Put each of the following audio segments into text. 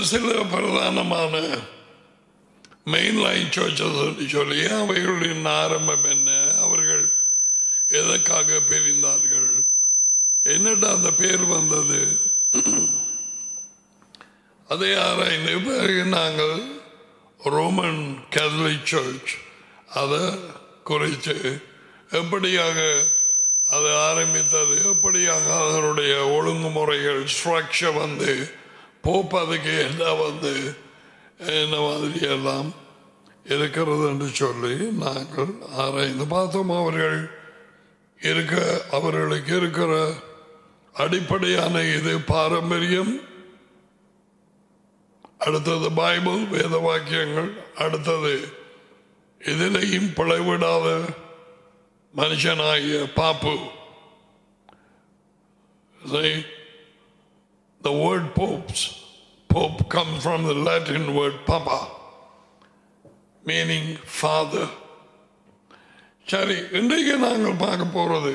சில பிரதானமான main line churches சொல்லி அவைகளின் ஆரம்பம் என்ன அவர்கள் எதற்காக பிரிந்தார்கள் என்னடா அந்த பேர் வந்தது அதை ஆராய்ந்து பிறகு நாங்கள் ரோமன் கேத்தலிக் சர்ச் அதை குறித்து எப்படியாக அது ஆரம்பித்தது எப்படியாக அதனுடைய ஒழுங்குமுறைகள் ஸ்ட்ரக்சர் வந்து போப் அதுக்கு என்ன வந்து என்ன மாதிரி எல்லாம் இருக்கிறது என்று சொல்லி நாங்கள் ஆராய்ந்து பார்த்தோம் அவர்கள் இருக்க அவர்களுக்கு இருக்கிற அடிப்படையான இது பாரம்பரியம் அடுத்தது பைபிள் வேத வாக்கியங்கள் அடுத்தது இதிலையும் பிழைவிடாத மனுஷனாகிய பாப்பு See, the word popes, pope comes from the Latin word papa, meaning father. சரி இன்றைக்கு நாங்கள் பார்க்க போறது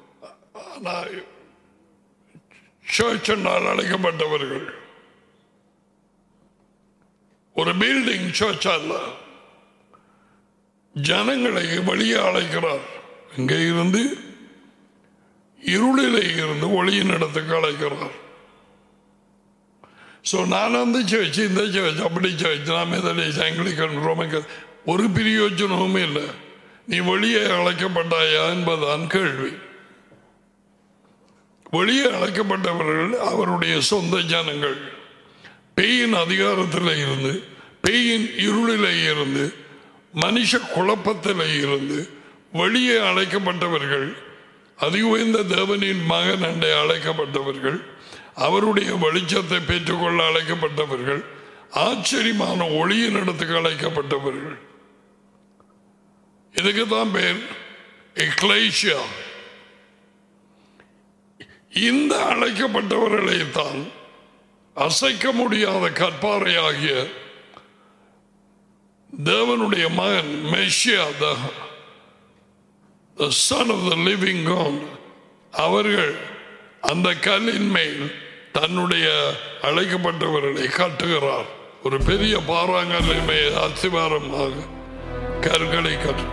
சர்ச் என்றால் அழைக்கப்பட்டவர்கள் ஒரு பில்டிங் சர்ச் அல்ல ஜனங்களை வெளியே அழைக்கிறார் இங்கே இருந்து இருளிலே இருந்து ஒளியின் இடத்துக்கு அழைக்கிறார் ஸோ நான் அந்த சர்ச் இந்த சர்ச் அப்படி சர்ச் நான் மெதலிஸ் ஆங்கிலிக்கன் ரோமன் ஒரு பிரயோஜனமும் இல்லை நீ வெளியே அழைக்கப்பட்டாயா என்பதுதான் கேள்வி வெளியே அழைக்கப்பட்டவர்கள் அவருடைய சொந்த ஜனங்கள் பேயின் அதிகாரத்தில் இருந்து பேயின் இருளிலே இருந்து மனுஷ குழப்பத்தில் இருந்து வெளியே அழைக்கப்பட்டவர்கள் அதி உயர்ந்த தேவனின் மகன் என்று அழைக்கப்பட்டவர்கள் அவருடைய வெளிச்சத்தை பெற்றுக்கொள்ள அழைக்கப்பட்டவர்கள் ஆச்சரியமான ஒளியின் இடத்துக்கு அழைக்கப்பட்டவர்கள் இதுக்கு தான் பேர் எக்லேஷியா இந்த அழைக்கப்பட்டவர்களை தான் அசைக்க முடியாத கற்பாறையாகிய தேவனுடைய மகன் Messiah the son of the living God அவர்கள் அந்த கல்லின் மேல் தன்னுடைய அழைக்கப்பட்டவர்களை கட்டுகிறார் ஒரு பெரிய பாறாங்கல்லின் மேல் அத்திவாரமாக கற்களை கட்டு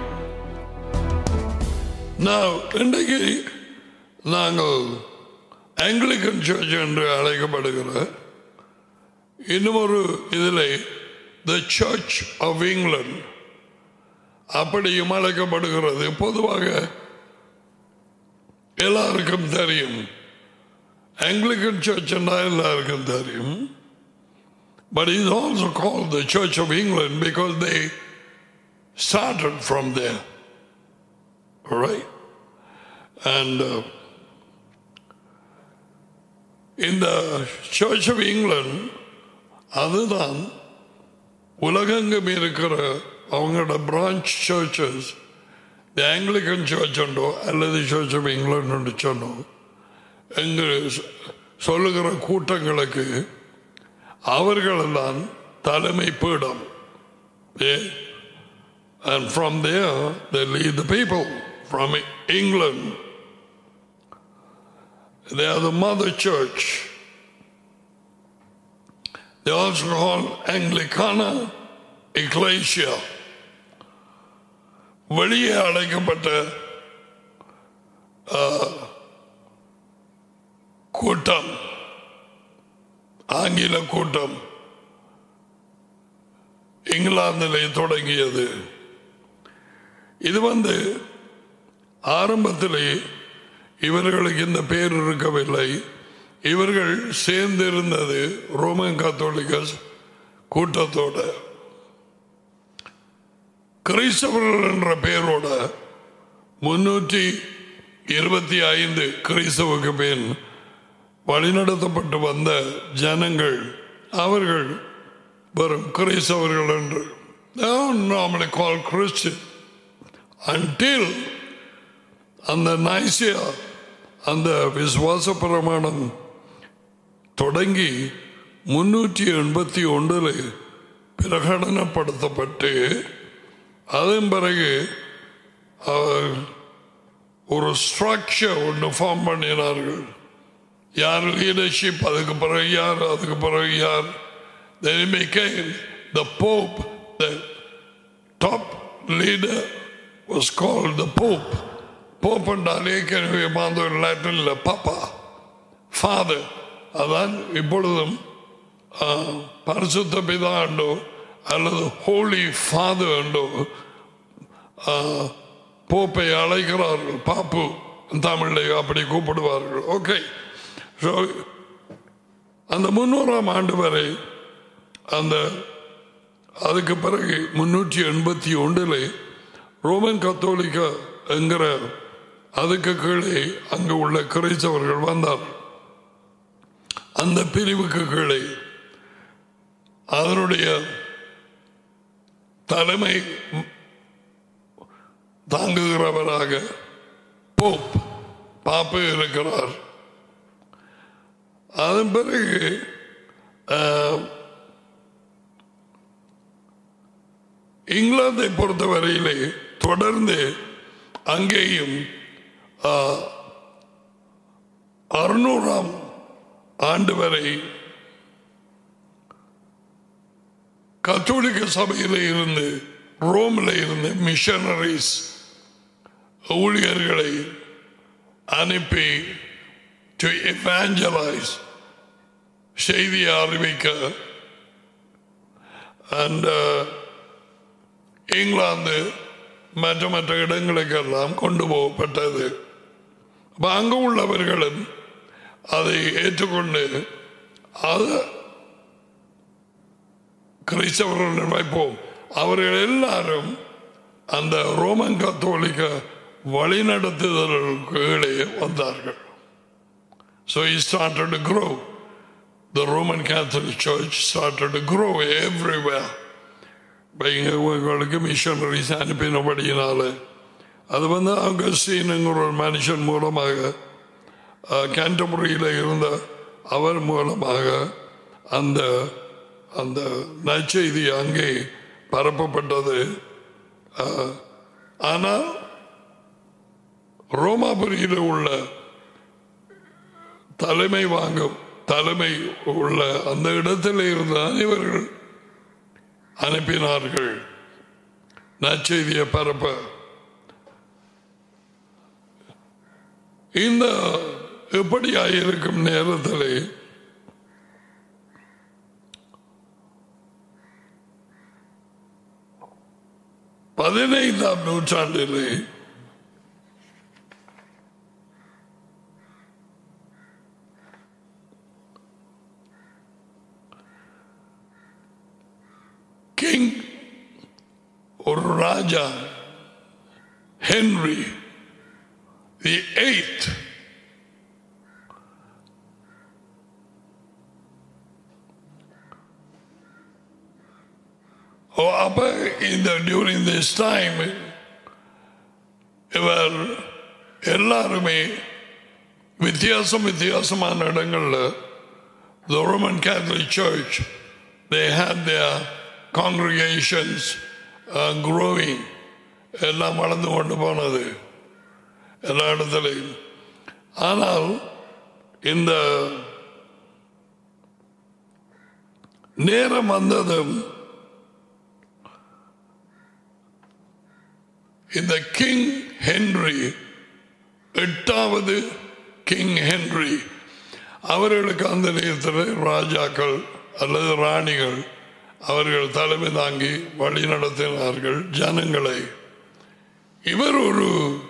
நான் இன்றைக்கு நாங்கள் ஆங்கிலிக்கன் சர்ச் என்று அழைக்கப்படுகிற இன்னும் ஒரு இதில் த சர்ச் ஆஃப் இங்கிலாந்து அப்படியும் அழைக்கப்படுகிறது பொதுவாக எல்லாருக்கும் தெரியும் ஆங்கிலிக்கன் சர்ச் எல்லாருக்கும் தெரியும் But it's also called the Church of England because they started from there. All right? And uh, in the Church of England, அதுதான் உலகெங்கும் இருக்கிற அவங்களோட branch churches the Anglican church உண்டோ அல்லது சர்ச் ஆஃப் இங்கிலாந்து சொன்னோம் எங்கு சொல்லுகிற கூட்டங்களுக்கு அவர்களெல்லாம் தலைமை பீடம் And from there, they lead the people from England. They are the mother church. They also call Anglicana Ecclesia. வெளியே அழைக்கப்பட்ட கூட்டம் ஆங்கில கூட்டம் இங்கிலாந்திலே தொடங்கியது இது வந்து ஆரம்பத்திலே இவர்களுக்கு இந்த பேர் இருக்கவில்லை இவர்கள் சேர்ந்திருந்தது ரோமன் கத்தோலிக்க கூட்டத்தோட கிறிஸ்தவர்கள் என்ற பெயரோட முன்னூற்றி இருபத்தி ஐந்து கிறிஸ்தவுக்கு பின் வழிநடத்தப்பட்டு வந்த ஜனங்கள் அவர்கள் வரும் கிறிஸ்தவர்கள் என்று நாமளை கால் கிறிஸ்டின் until அந்த நைசியா அந்த விசுவாச பிரமாணம் தொடங்கி முன்னூற்றி எண்பத்தி ஒன்றில் பிரகடனப்படுத்தப்பட்டு அதன் பிறகு ஒரு ஸ்ட்ரக்சர் ஒன்று ஃபார்ம் பண்ணினார்கள் யார் லீடர்ஷிப் அதுக்கு பிறகு யார் அதுக்கு பிறகு யார் Then he became the Pope. The top leader was called the Pope. Pope என்றால் ஏற்கனவே மாந்தோர் லாட்டின்ல பாப்பா ஃபாதர் அதான் இப்பொழுதும் ஆ, பரிசுத்த பிதா உண்டோ அல்லது ஹோலி ஃபாதர் உண்டோ போப்பை அழைக்கிறார்கள் பாப்பு தமிழில் அப்படி கூப்பிடுவார்கள் ஓகே ஸோ அந்த முன்னூறாம் ஆண்டு வரை அந்த அதுக்கு பிறகு முன்னூற்றி எண்பத்தி ஒன்றில் ரோமன் கத்தோலிக்க என்கிற அதுக்கு கீழே அங்கு உள்ள கிரைத்தவர்கள் வந்தார் அந்த பிரிவுக்கு கீழே அதனுடைய தலைமை தாங்குகிறவராக போப் பாப்பு இருக்கிறார் அதன் பிறகு ஆஹ், இங்கிலாந்தை பொறுத்தவரையிலே தொடர்ந்து அங்கேயும் ஆஹ், அறுநூறாம் ஆண்டு வரை கத்தோலிக்க சபையில் இருந்து ரோமில் இருந்து மிஷனரிஸ் ஊழியர்களை அனுப்பி டு எவாஞ்சலைஸ் செய்தியை அறிவிக்க அண்ட் இங்கிலாந்து மற்ற மற்ற இடங்களுக்கெல்லாம் கொண்டு போகப்பட்டது அப்ப அங்கு உள்ளவர்களும் அதை ஏற்றுக்கொண்டு அது கிறிஸ்தவர்கள் வைப்போம் அவர்கள் எல்லாரும் அந்த ரோமன் கத்தோலிக்க வழிநடத்துதலுக்கு கீழே வந்தார்கள் So he started to grow. The Roman Catholic Church started to grow everywhere. இப்ப இங்க உங்களுக்கு மிஷனரிஸ் அனுப்பினபடியினால அது வந்து அகஸ்டீனுங்கிற ஒரு மனுஷன் மூலமாக கேண்டபுரியில் இருந்த அவர் மூலமாக அந்த அந்த நற்செய்தி அங்கே பரப்பப்பட்டது அஹ், ஆனால் ரோமாபுரியில் உள்ள தலைமை வாங்கும் தலைமை உள்ள அந்த இடத்தில் இருந்த அனைவர்கள் அனுப்பினார்கள் நற்செய்தியை பரப்ப இந்த எப்படியாயிருக்கும் நேரத்தில் பதினைந்தாம் நூற்றாண்டிலே கிங் ஒரு ராஜா ஹென்ரி தி எய்த் அப்ப இந்த டியூரிங் திஸ் டைம் இவர் எல்லாருமே வித்தியாசம் வித்தியாசமான இடங்கள்ல the Roman Catholic Church they had their congregations uh, growing எல்லாம் வளர்ந்து கொண்டு போனது எல்லா இடத்துலையும் ஆனால் இந்த நேரம் வந்ததும் இந்த கிங் ஹென்றி எட்டாவது கிங் ஹென்றி அவர்களுக்கு அந்த நேரத்தில் ராஜாக்கள் அல்லது ராணிகள் அவர்கள் தலைமை தாங்கி வழி நடத்தினார்கள் ஜனங்களை இவர் ஒரு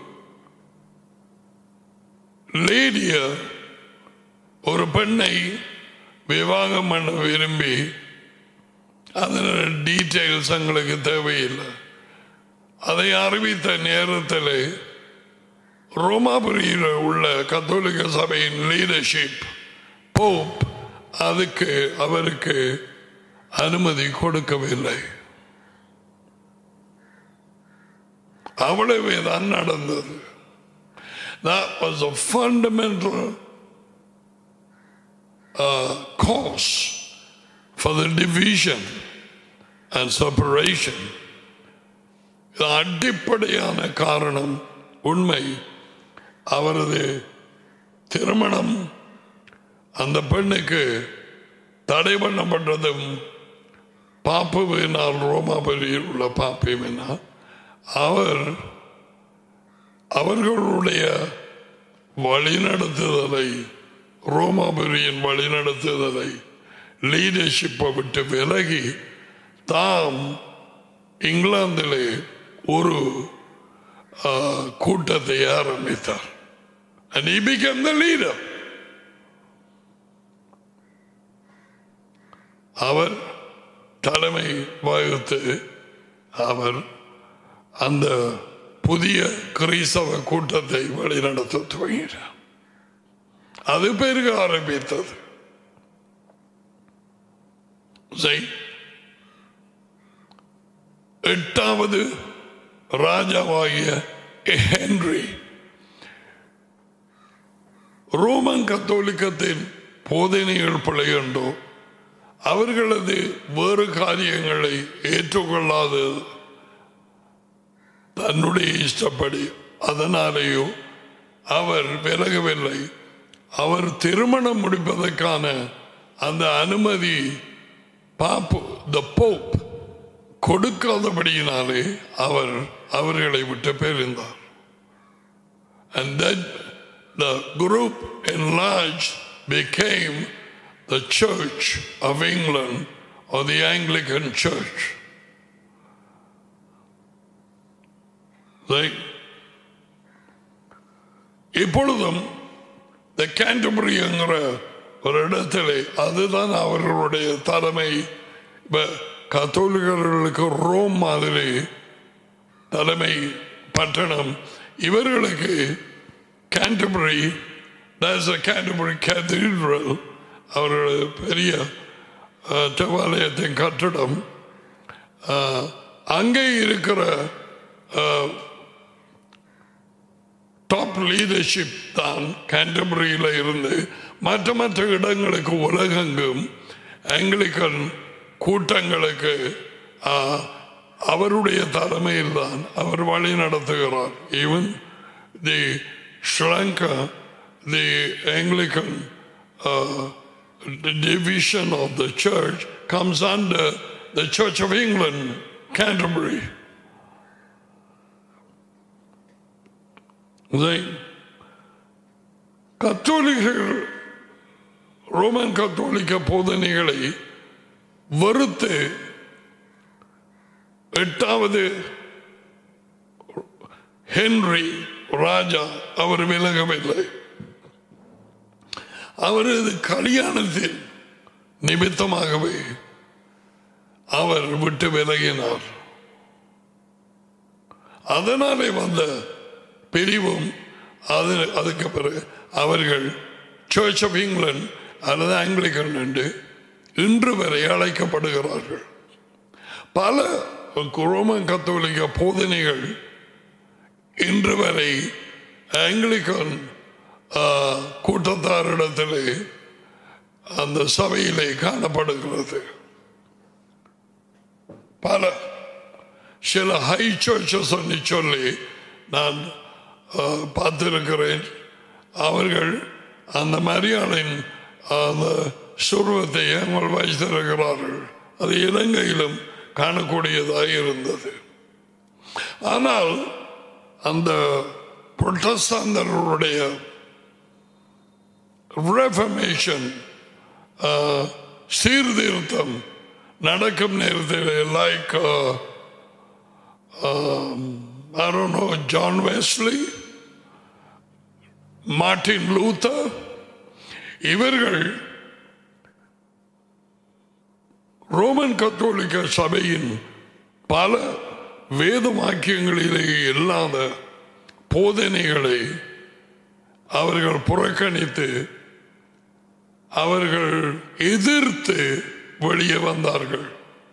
லேடிய ஒரு பெண்ணை விவாகம் பண்ண விரும்பி அதன் டீட்டெயில்ஸ் எங்களுக்கு தேவையில்லை அதை அறிவித்த நேரத்தில் ரோமாபுரியில் உள்ள கத்தோலிக்க சபையின் லீடர்ஷிப் போப் அதுக்கு அவருக்கு அனுமதி கொடுக்கவில்லை அவ்வளவே தான் நடந்தது That was a fundamental uh, cause for the division and separation. இது அடிப்படையான காரணம் உண்மை அவரது திருமணம் அந்த பெண்ணுக்கு தடை பண்ணப்பட்டதும் பாப்புவினால் ரோமாபுரியில் உள்ள பாப்பிவினால் அவர் அவர்களுடைய வழிநடத்துதலை ரோமாபுரியின் வழிநடத்துதலை லீடர்ஷிப்பை விட்டு விலகி தாம் இங்கிலாந்திலே ஒரு ஆ, கூட்டத்தை ஆரம்பித்தார் and he became the leader அவர் தலைமை வகித்து அவர் அந்த புதிய கிறிஸ்தவ கூட்டத்தை வழிநடத்த துவங்கினார் அது பெருக ஆரம்பித்தது சரி. எட்டாவது ராஜாவாகிய ஹென்றி ரோமன் கத்தோலிக்கத்தின் போதனைகள் பிழையுண்டோ அவர்களது வேறு காரியங்களை ஏற்றுக்கொள்ளாது தன்னுடைய இஷ்டப்படி அதனாலேயோ அவர் விலகவில்லை அவர் திருமணம் முடிப்பதற்கான அந்த அனுமதி பாப்பு த போப் கொடுக்காதபடியினாலே அவர் அவர்களை விட்டு பிரிந்தார் and then the group enlarged became the Church of England or the Anglican Church. Right? இப்பொழுதும் the Canterbury என்கிற ஒரு இடத்திலே அதுதான் அவர்களுடைய தலைமை இப்ப கத்தோலிகர்களுக்கு ரோம் மாதிரி தலைமை பட்டணம் இவர்களுக்கு கேண்டபரி கேண்டபரி கேத்தீட்ரல் அவர்கள் பெரிய அஹ், தேவாலயத்தின் கட்டடம் அஹ், அங்கே இருக்கிற டாப் லீடர்ஷிப் தான் கேண்டபரியில் இருந்து மற்ற மற்ற இடங்களுக்கு உலகெங்கும் ஆங்கிலிக்கன் கூட்டங்களுக்கு ஆ, அவருடைய தலைமையில் தான் அவர் வழி நடத்துகிறார் even the Sri Lanka the Anglican division of the church comes under the church of England Canterbury இதை கத்தோலிகர்கள் ரோமன் கத்தோலிக்க போதனைகளை வெறுத்து எட்டாவது ஹென்றி ராஜா அவர் விலகவில்லை அவரது கல்யாணத்தின் நிமித்தமாகவே அவர் விட்டு விலகினார் அதனாலே வந்த பிரிவும் அது அதுக்கு பிறகு அவர்கள் சர்ச் ஆஃப் இங்கிலாந்து அல்லது ஆங்கிலிக்கன் என்று இன்று வரை அழைக்கப்படுகிறார்கள் பல ரோமன் கத்தோலிக்க போதனைகள் இன்று வரை ஆங்கிலிக்கன் ஆ, கூட்டத்தாரிடத்திலே அந்த சபையிலே காணப்படுகிறது பல சில ஹை சர்ச்சஸ் சொல்லி சொல்லி நான் ஆ, பார்த்திருக்கிறேன் அவர்கள் அந்த மரியாளின் அந்த சுருவத்தை அவங்கள் வைத்திருக்கிறார்கள் அது இலங்கையிலும் காணக்கூடியதாக இருந்தது ஆனால் அந்த புரட்டஸ்தாந்தர்களுடைய ரெஃபர்மேஷன் சீர்திருத்தம் நடக்கும் நேரத்தில் like I don't know, John Wesley, Martin Luther இவர்கள் ரோமன் கத்தோலிக்க சபையின் பல வேத வாக்கியங்களிலே இல்லாத போதனைகளை அவர்கள் புறக்கணித்து அவர்கள் எதிர்த்து வெளியே வந்தார்கள்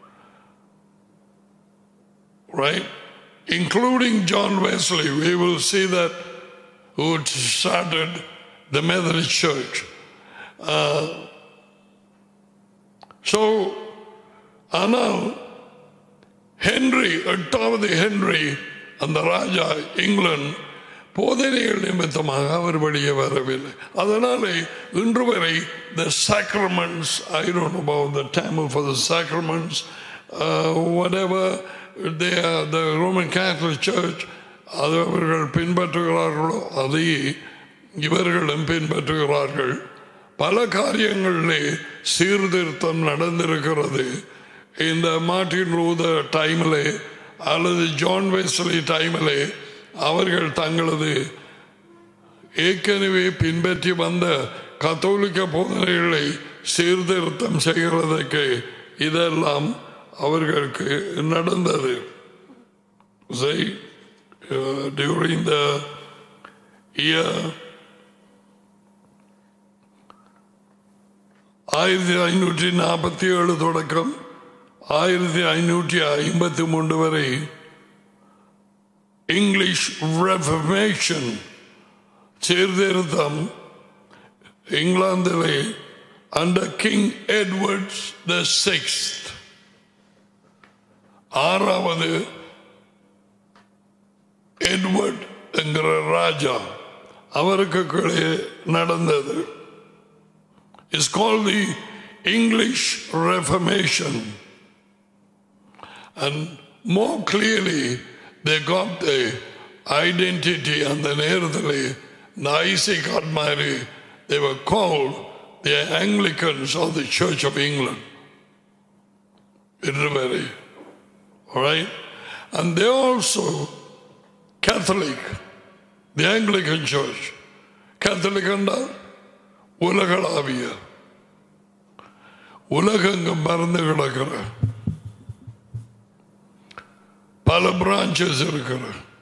right? Including John Wesley, we will see that who started the Methodist Church. Uh, so, ஆனால் ஹென்றி எட்டாவது ஹென்றி அந்த ராஜா இங்கிலாந்து போதனைகள் நிமித்தமாக அவர் வெளியே வரவில்லை அதனாலே இன்று வரை the sacraments I don't know about the Tamil for the sacraments uh, whatever they are, the Roman Catholic Church அது அவர்கள் பின்பற்றுகிறார்களோ அதையே இவர்களும் பின்பற்றுகிறார்கள் பல காரியங்களிலே சீர்திருத்தம் நடந்திருக்கிறது இந்த மார்ட்டின் லூதர் டைமிலே அல்லது ஜான் வெஸ்லி டைமிலே அவர்கள் தங்களது ஏற்கனவே பின்பற்றி வந்த கத்தோலிக்க போதனைகளை சீர்திருத்தம் செய்கிறதுக்கு இதெல்லாம் அவர்களுக்கு நடந்தது Say, uh, during the year ஆயிரத்தி ஐநூற்றி நாற்பத்தி ஏழு தொடக்கம் ஆயிரத்தி ஐநூற்றி ஐம்பத்தி மூன்று வரை இங்கிலீஷ் ரெஃபர்மேஷன் சீர்திருத்தம் இங்கிலாந்திலே under king Edwards the sixth ஆறாவது எட்வர்ட் என்கிற ராஜா அவருக்கு கீழே நடந்தது is call the English reformation and more clearly they got the identity அந்த நேரத்தில் இந்த ஐசிகாட் மாதிரி they were called the Anglicans of the Church of England. Very, all right? And they also Catholic, the Anglican Church. Catholic என்றால் உலகளாவிய உலகெங்கும் மறந்து கிடக்கிற பல பிரான்ச்சஸ் இருக்கிற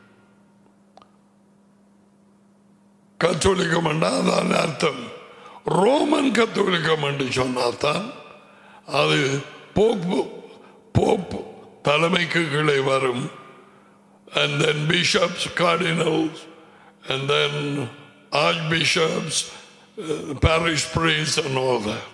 கத்தோலிக்கம் அதான் அர்த்தம் ரோமன் கத்தோலிக்கம் என்று சொன்னால்தான் அது போப்பு போப் தலைமைக்கு கீழே வரும் and then bishops, cardinals, and then archbishops, uh, parish priests, and all that.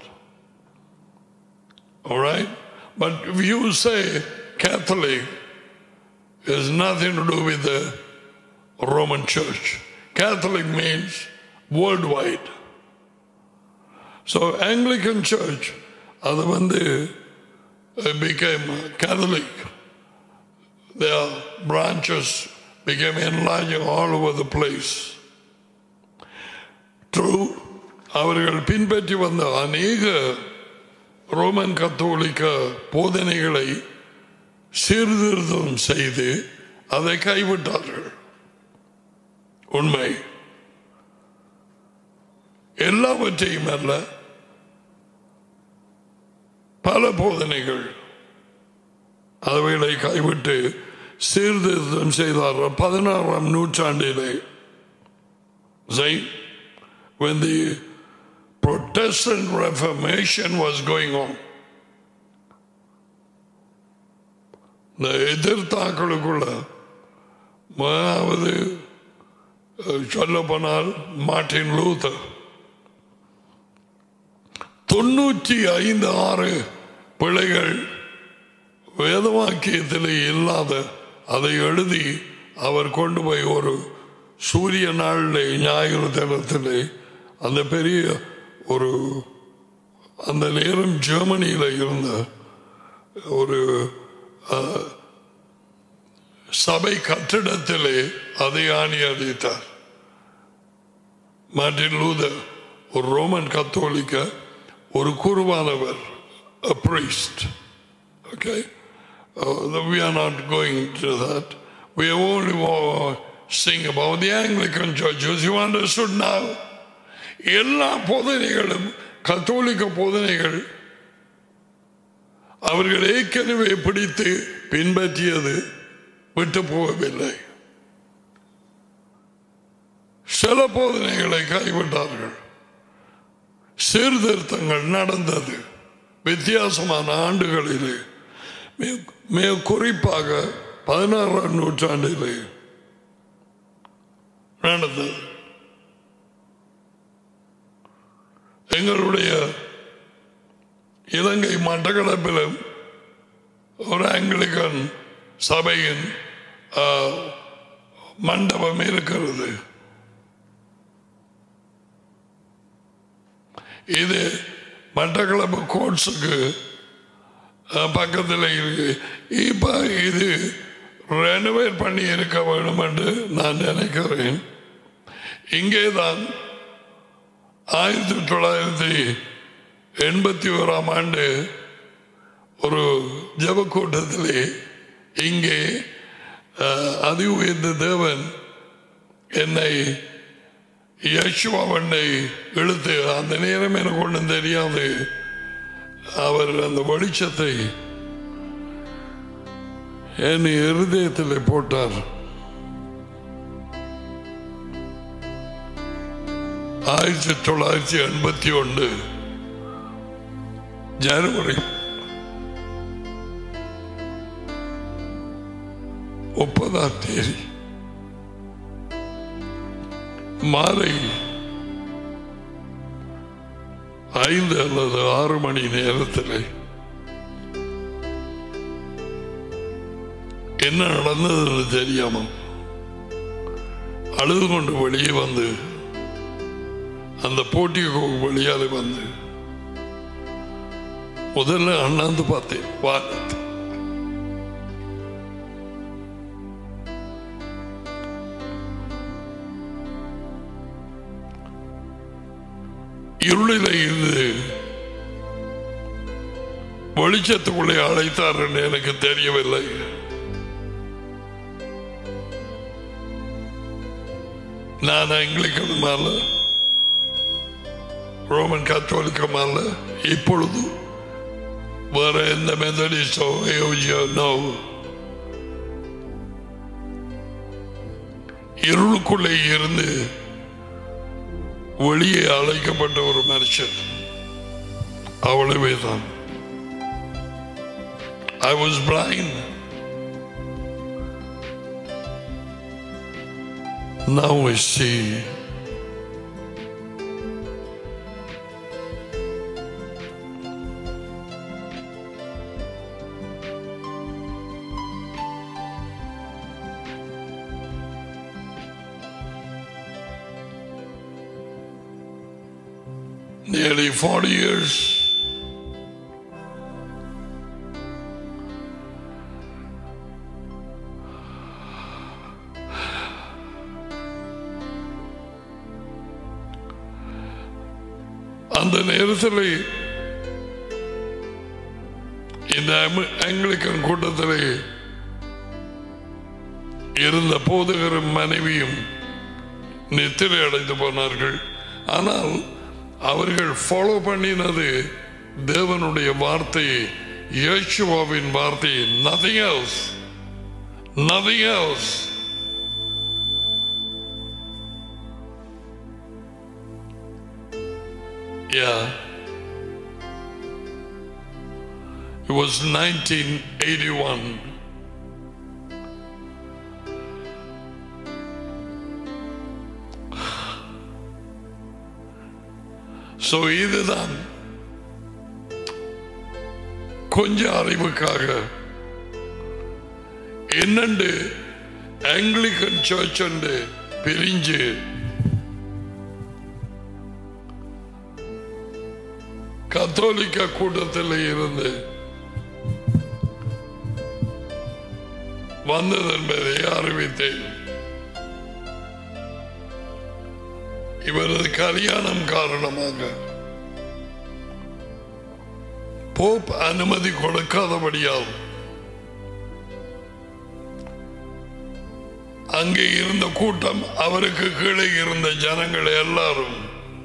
All right? But if you say Catholic, it has nothing to do with the Roman Church. Catholic means worldwide. So Anglican Church, அது வந்து uh, became Catholic. Their branches became enlarging all over the place. True, அவர்கள் பின்பற்றி வந்த அநேக Roman கத்தோலிக்க போதனைகளை சீர்திருத்தம் செய்து அதை கைவிட்டார்கள் உண்மை எல்லாவற்றையும் அல்ல பல போதனைகள் அவைகளை கைவிட்டு சீர்திருத்தம் செய்தார்கள் பதினாறாம் நூற்றாண்டிலே Say, when the Protestant Reformation was going on, இந்த எதிர்த்தாக்களுக்குள்ள முதலாவது சொல்ல போனால் மார்டின் லூத்தர் தொண்ணூற்றி ஐந்து ஆறு பிழைகள் வேதவாக்கியத்தில் இல்லாத அதை எழுதி அவர் கொண்டு போய் ஒரு சூரிய நாளிலே ஞாயிறு தினத்திலே அந்த பெரிய ஒரு அந்த நேரம் ஜெர்மனியில் இருந்த ஒரு அஹ், சபை கட்டிடத்திலே அதை ஆணி அடித்தார் மார்டின் லூதர் ஒரு ரோமன் கத்தோலிக்க ஒரு குருவானவர் a priest okay uh, we are not going to that we are only uh, sing about the Anglican churches you understood now எல்லா போதனைகளும் கத்தோலிக்க போதனைகள் அவர்கள் ஏற்கனவே பிடித்து பின்பற்றியது விட்டு போகவில்லை சில போதனைகளை கைவிட்டார்கள் சீர்திருத்தங்கள் நடந்தது வித்தியாசமான ஆண்டுகளிலே மிக- மிக குறிப்பாக பதினாறாம் நூற்றாண்டிலே நடந்தது எங்களுடைய இலங்கை மட்டக்களப்பிலும் ஒரு ஆங்கிலிக்கன் சபையின் ஆ, மண்டபம் இருக்கிறது இது மட்டக்களப்பு கோட்ஸுக்கு அஹ், பக்கத்தில் இருக்கு இப்போ இது ரெனோவேட் பண்ணி இருக்க வேண்டும் என்று நான் நினைக்கிறேன் இங்கே தான் ஆயிரத்தி தொள்ளாயிரத்தி எண்பத்தி ஓராம் ஆண்டு ஒரு ஜப கூட்டத்திலே இங்கே அஹ், அதி உயர்ந்த தேவன் என்னை யசுவாவண்டை இழுத்து அந்த நேரம் எனக்கு ஒன்றும் தெரியாது அவர் அந்த வெளிச்சத்தை என் இருதயத்தில் போட்டார் ஆயிரத்தி தொள்ளாயிரத்தி எண்பத்தி ஒன்று ஜனவரி முப்பதாம் தேதி மாலை ஐந்து அல்லது ஆறு மணி நேரத்தில் என்ன நடந்ததுன்னு தெரியாமல் அழுது கொண்டு வெளியே வந்து அந்த போட்டிக்கு வெளியால வந்து முதல்ல அண்ணாந்து பார்த்தேன் வானத்தை இருளில இருந்து வெளிச்சத்துக்குள்ளே அழைத்தார் என்று எனக்கு தெரியவில்லை நான் ஆங்கிலிக்கனும் அல்ல ரோமன் கத்தோலிக்கம் அல்ல இப்பொழுது வேற எந்த மெத்தடிஸ்டோ ஏஜியோ நோ இருளுக்குள்ளே இருந்து வெளியே அழைக்கப்பட்ட ஒரு மனுஷன் அவ்வளவே தான் I was blind Now I see. Nearly 40 years. அந்த நேரத்தில் இந்த அம- ஆங்கிலிக்கன் கூட்டத்தில் இருந்த போதகரும் மனைவியும் நித்திரை அடைந்து போனார்கள் ஆனால் அவர்கள் ஃபாலோ பண்ணினது தேவனுடைய வார்த்தையை இயேசுவாவின் வார்த்தையை nothing else nothing else Yeah. It was 1981. So இதுதான் கொஞ்சம் அறிவுக்காக என்னண்டு ஆங்கிலிக்கன் சர்ச் பிரிஞ்சு கத்தோலிக்க கூட்டத்தில் இருந்து வந்தது என்பதை அறிவித்தேன் இவரது கல்யாணம் காரணமாக போப் அனுமதி கொடுக்காதபடியால் அங்கே இருந்த கூட்டம் அவருக்கு கீழே இருந்த ஜனங்கள் எல்லாரும்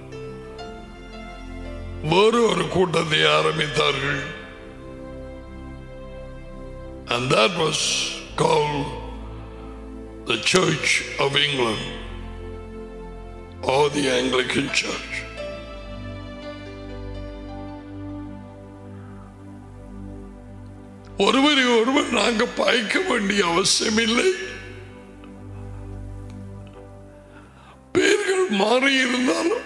வேறு ஒரு கூட்டத்தை ஆரம்பித்தார்கள் and that was called the Church of England or the Anglican Church. ஒருவரை ஒருவர் நாங்க பாய்க்க வேண்டிய அவசியமில்லை பேர்கள் மாறி இருந்தாலும்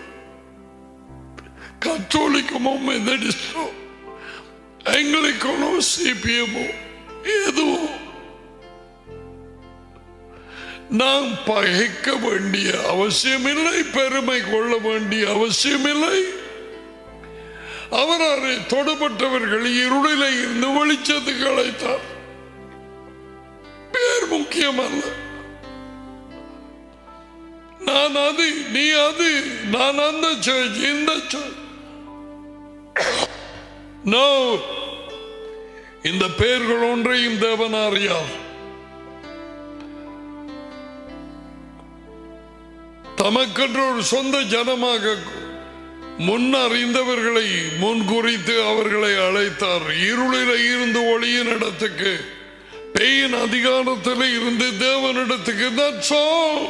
கத்தோலிக்கமோ மெதடிஸ்டோ ஆங்கிலிக்கனோ சிபிஎமோ எதுவோ நாம் பகைக்க வேண்டிய அவசியமில்லை பெருமை கொள்ள வேண்டிய அவசியமில்லை அவராலே தொடுபட்டவர்கள் இருளிலே இருந்து வெளிச்சத்துக்கு அழைத்தார் பேர் முக்கியமல்ல நான் அது நீ அது நான் அந்த சர்ச் இந்த சர்ச் நோ இந்த பெயர்கள் ஒன்றையும் தேவன் அறியார் தமக்கென்று ஒரு சொந்த ஜனமாக முன் அறிந்தவர்களை முன் குறித்து அவர்களை அழைத்தார் இருளில இருந்து ஒளியின் இடத்துக்கு பேயின் அதிகாரத்தில் இருந்து தேவனிடத்துக்கு that's all.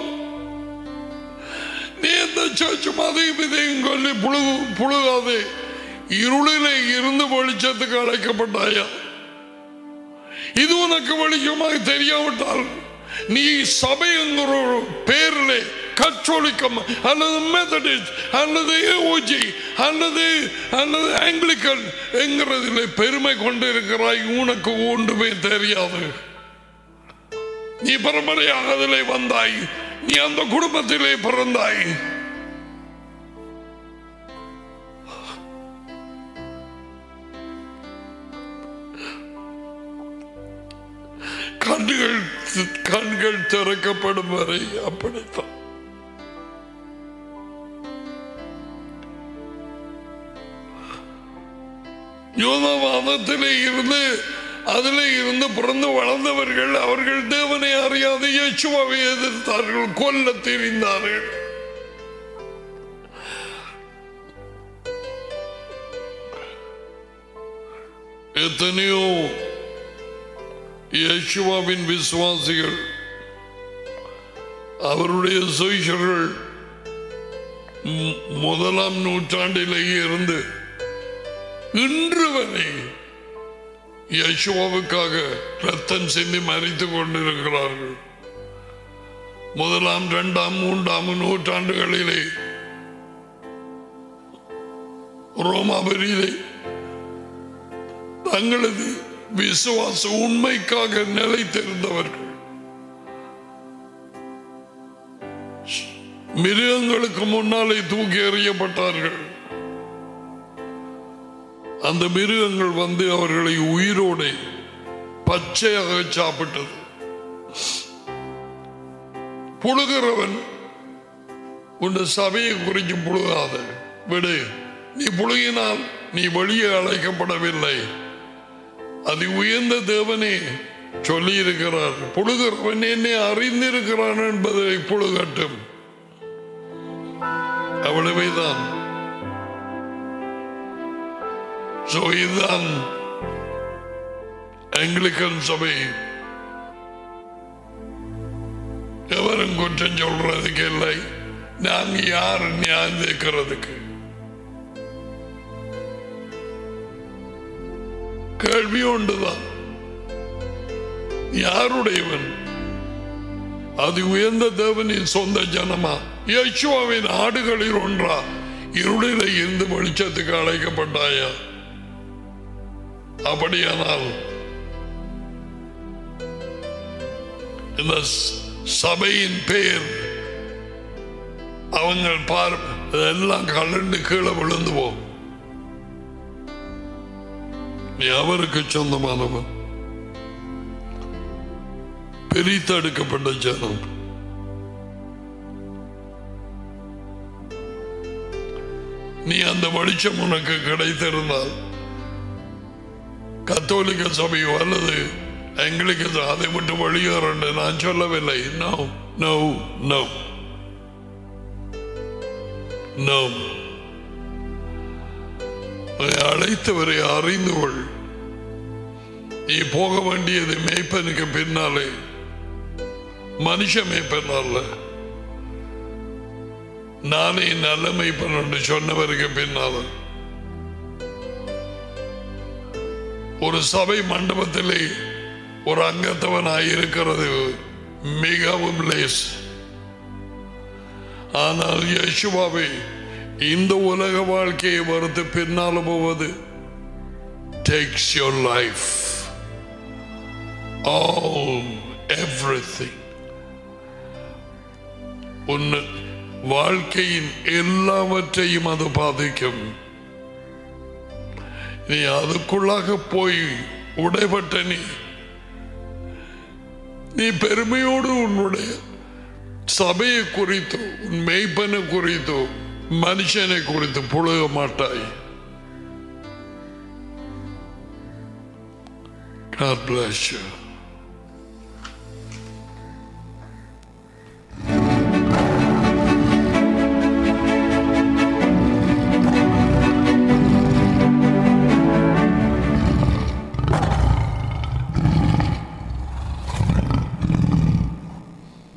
நீ எந்த சர்ச்சும் அதையும் இதையும் சொல்லி புழு புழுகாதே இருளிலே இருந்து வெளிச்சத்துக்கு அழைக்கப்பட்டாயா இது உனக்கு வெளிச்சமாக தெரியாவிட்டால் நீ சபை என்கிற ஒரு பேரிலே கற்றோலிக்கம் அல்லது மெத்தடிஸ்ட் அல்லது ஏஓஜி அல்லது அல்லது ஆங்கிலிக்கன் என்கிறதிலே பெருமை கொண்டு இருக்கிறாய் உனக்கு ஒன்றுமே தெரியாது நீ பரம்பரையாக அதிலே வந்தாய் நீ அந்த குடும்பத்திலே பிறந்தாய் கண்கள் கண்கள் திறக்கப்படும் வரை அப்படித்தான் யோகவாதத்திலே இருந்து அதிலே இருந்து பிறந்து வளர்ந்தவர்கள் அவர்கள் தேவனை அறியாது இயேசுவை எதிர்த்தார்கள் கொல்ல தெரிந்தார்கள் எத்தனையோ இயேசுவாவின் விசுவாசிகள் அவருடைய சுயர்கள் முதலாம் நூற்றாண்டிலேயே இருந்து இன்று வரை யசுவாவுக்காக ரத்தம் சிந்தி மறித்துக் கொண்டிருக்கிறார்கள் முதலாம் இரண்டாம் மூன்றாம் நூற்றாண்டுகளிலே ரோமாபுரியிலே தங்களது விசுவாச உண்மைக்காக நிலைத்திருந்தவர்கள் மிருகங்களுக்கு முன்னாலே தூக்கி எறியப்பட்டார்கள் அந்த மிருகங்கள் வந்து அவர்களை உயிரோடு பச்சையாக சாப்பிட்டது புழுகிறவன் உன் சபையை குறித்து புழுகாத விடு நீ புழுகினால் நீ வெளியே அழைக்கப்படவில்லை அது உயர்ந்த தேவனே சொல்லி இருக்கிறார் புழுகிறவன் என்னை அறிந்திருக்கிறான் என்பதை புழுகட்டும் அவ்வளவேதான் So, இதுதான் ஆங்கிலிக்கன் சபை எவரும் குற்றம் சொல்றதுக்கு இல்லை நாங்க யார் நியாயம் கேட்கறதுக்கு கேள்வி ஒன்றுதான் யாருடையவன் அது உயர்ந்த தேவனின் சொந்த ஜனமா யேசுவாவின் ஆடுகளில் ஒன்றா இருளில இருந்து வெளிச்சத்துக்கு அழைக்கப்பட்டாயா அப்படியானால் இந்த சபையின் பெயர் அவங்க பார் எல்லாம் கலண்டு கீழே விழுந்து போ நீ அவருக்கு சொந்தமானவன் பிரித்தெடுக்கப்பட்ட ஜனம் நீ அந்த வெளிச்சம் உனக்கு கிடைத்திருந்தால் கத்தோலிக்க சபையோ அல்லது எங்களுக்கு அதை விட்டு வெளியேறண்டு நான் சொல்லவில்லை நோ நோ நோ நோ அழைத்தவரை அறிந்து கொள் நீ போக வேண்டியது மேய்ப்பனுக்கு பின்னாலே மனுஷ மேய்ப்பன் அல்ல நானே நல்ல மெய்ப்பன் என்று சொன்னவருக்கு பின்னால ஒரு சபை மண்டபத்திலே ஒரு அங்கத்தவனாய் இருக்கிறது மிகவும் லேஸ் ஆனால் யசுவாவை இந்த உலக வாழ்க்கையை வறுத்து பின்னால போவது takes your life all everything உன் வாழ்க்கையின் எல்லாவற்றையும் அது பாதிக்கும் நீ அதுக்குள்ளாக போய் உடைபட்ட நீ நீ பெருமையோடு உன்னுடைய சபையை குறித்து உன் மெய்ப்பனை குறித்து மனுஷனை குறித்து புழுக மாட்டாய் God bless you.